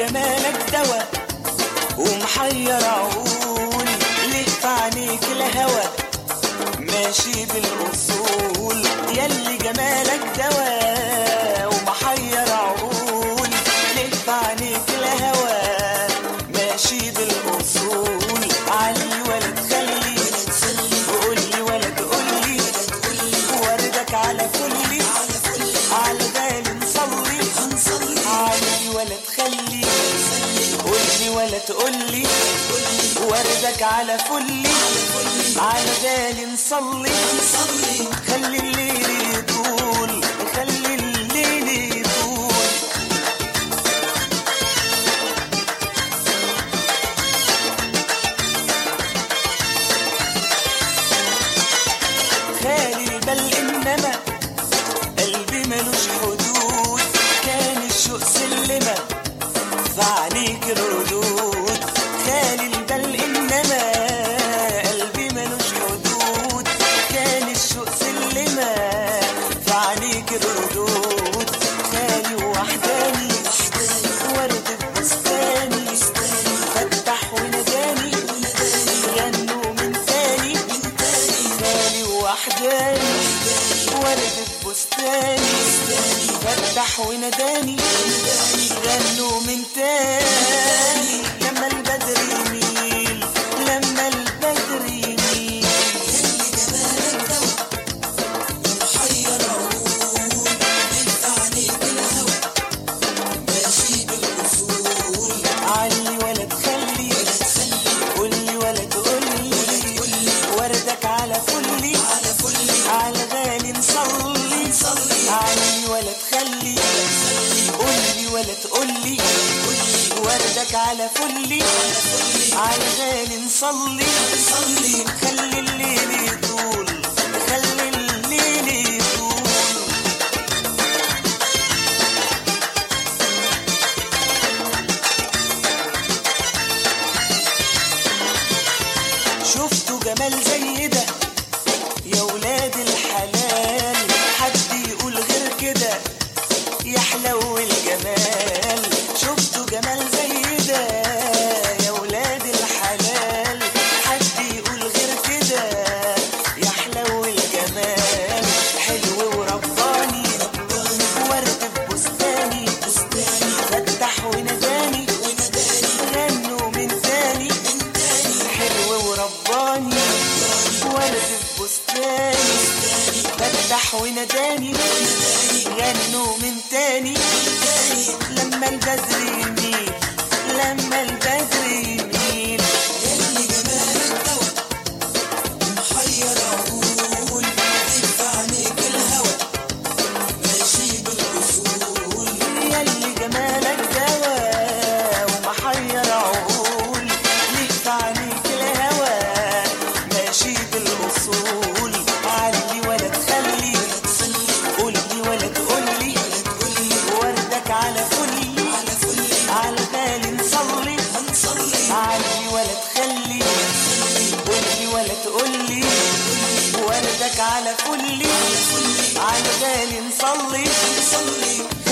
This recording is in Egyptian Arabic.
جمالك دوا ومحير عقولي ليه في عينيك الهوى ماشي بالاصول ياللي جمالك دوا ومحير عقولي ليه في عينيك الهوى ماشي بالاصول علي ولا تخلي وقولي ولا تقولي وردك على كلي على بالي نصلي علي ولا تخلي قولي ولا تقولي وردك على فلي على بالي نصلي خلي الليل يطول خلي الليل يطول خالي البل انما قلبي ملوش حدود كان الشوق سلمة فعليك الردود خالي البل انما قلبي ملوش حدود كان الشوق سلمة فعليك الردود خالي وحداني ورد بستاني فتح وناداني غنوا من تاني خالي وحداني ورد بستاني فتح وناداني غنوا من تاني لما البدر يميل لما البدر يميل علي ولا تخلي قولي ولا تقولي وردك على فلي على غالي نصلي علي ولا تخلي قولي ولا تقولي وردك على فلي على غالي نصلي خلي الليل يطول خلي الليل يطول شفتوا جمال زي ده يا ولاد الحلال حد يقول غير كده يحلو الجمال شفتوا جمال زي ده يا ولاد الحلال حد يقول غير كده يحلو الجمال حلو ورباني ورد في بستاني فتح وناداني غنوا من تاني حلو ورباني ورد في بستاني فتح وناداني غنوا من تاني لما البدر يميل لما البدر يميل ياللي جمالك دوا ومحير عقول ليه في عينيك الهوى ماشي بالاصول علي ولا تخلي قولي ولا تقولي وردك على فلي على بالي نصلي علي ولا تخلي قولي ولا تقولي وردك على فلي على بالي نصلي